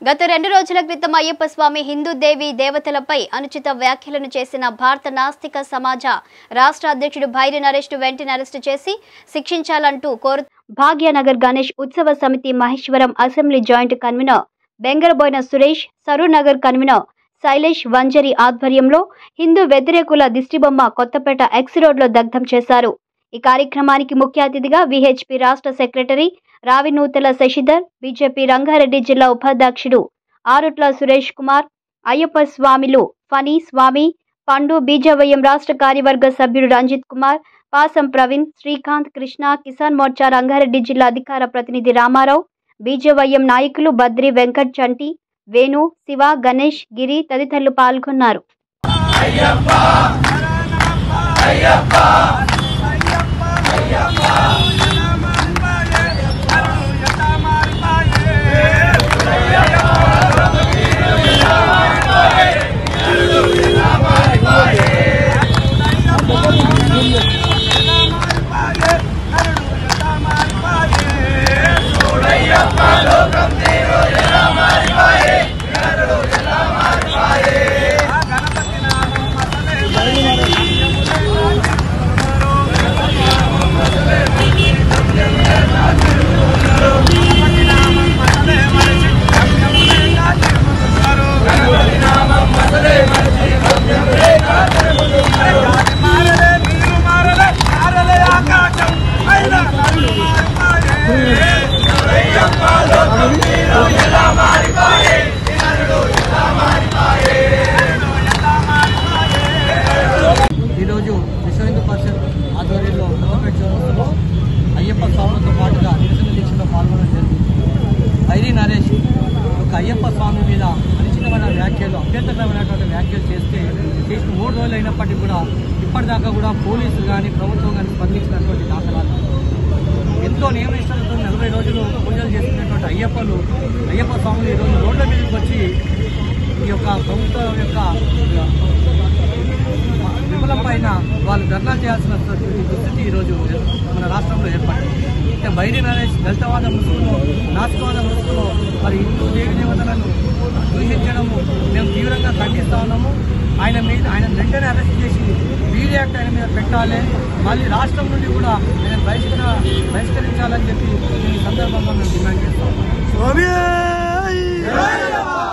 గత రెండు రోజుల క్రితం అయ్యప్ప స్వామి హిందూ దేవి దేవతలపై అనుచిత వ్యాఖ్యలను చేసిన భారత నాస్తిక సమాజ రాష్ట్ర అధ్యక్షుడు భైరి నరేష్ వెంటనే అరెస్టు చేసి శిక్షించాలంటూ కోరు భాగ్యనగర్ గణేష్ ఉత్సవ సమితి Maheshwaram assembly joint convener Bengaraboina Suresh Saroornagar convener Shailesh Vanjari ఆధ్వర్యంలో హిందూ వ్యతిరేకుల దిష్టిబొమ్మ కొత్తపేట ఎక్స్ రోడ్లో దగ్ధం చేశారు ఈ కార్యక్రమానికి ముఖ్య అతిథిగా విహెచ్పి రాష్ట్ర సెక్రటరీ రావినూతల శశిధర్ బీజేపీ రంగారెడ్డి జిల్లా ఉపాధ్యక్షుడు ఆరుట్ల సురేష్ కుమార్ అయ్యప్ప స్వామిలు ఫణి స్వామి పండు బీజవయం రాష్ట్ర కార్యవర్గ సభ్యుడు రంజిత్ కుమార్ పాసం ప్రవీణ్ శ్రీకాంత్ కృష్ణ కిసాన్ మోర్చా రంగారెడ్డి జిల్లా అధికార ప్రతినిధి రామారావు బీజవైఎం నాయకులు బద్రి వెంకట్ చంటి వేణు శివ గణేష్ గిరి తదితరులు పాల్గొన్నారు ఈరోజు విశ్వ హిందూ పరిషత్ ఆధ్వర్యంలో కొత్తపేట చౌరస్తాలో అయ్యప్ప స్వాములతో పాటుగా నిరసన దీక్షలో పాల్గొనడం జరిగింది ఐరి నరేష్ ఒక అయ్యప్ప స్వామి మీద అనుచితమైన వ్యాఖ్యలు అభ్యంతరమైనటువంటి వ్యాఖ్యలు చేస్తే చేసిన మూడు రోజులు అయినప్పటికీ కూడా ఇప్పటిదాకా కూడా పోలీసులు కానీ ప్రభుత్వం కానీ స్పందించినటువంటి దాఖలాలు ఎంతో నియమనిష్టలతో నలభై రోజులు పూజలు చేసుకునేటువంటి అయ్యప్పలు అయ్యప్ప స్వాములు ఈరోజు రోడ్ల మీదకి వచ్చి ఈ యొక్క ప్రభుత్వం యొక్క విమలం పైన వాళ్ళు ధర్నా చేయాల్సిన దుస్థితి ఈరోజు మన రాష్ట్రంలో ఏర్పడింది అంటే బైరి నరేష్ దళితవాద ముసుగులో నాస్తికవాద ముసుగులో మరి హిందూ దేవి దేవతలను దూషించడము మేము తీవ్రంగా ఖండిస్తా ఉన్నాము ఆయన మీద ఆయన వెంటనే అరెస్ట్ చేసి బీడీ యాక్ట్ ఆయన మీద పెట్టాలి మళ్ళీ రాష్ట్రం నుండి కూడా ఆయన బహిష్కర బహిష్కరించాలని చెప్పి ఈ సందర్భంగా మేము డిమాండ్ చేస్తాం స్వామి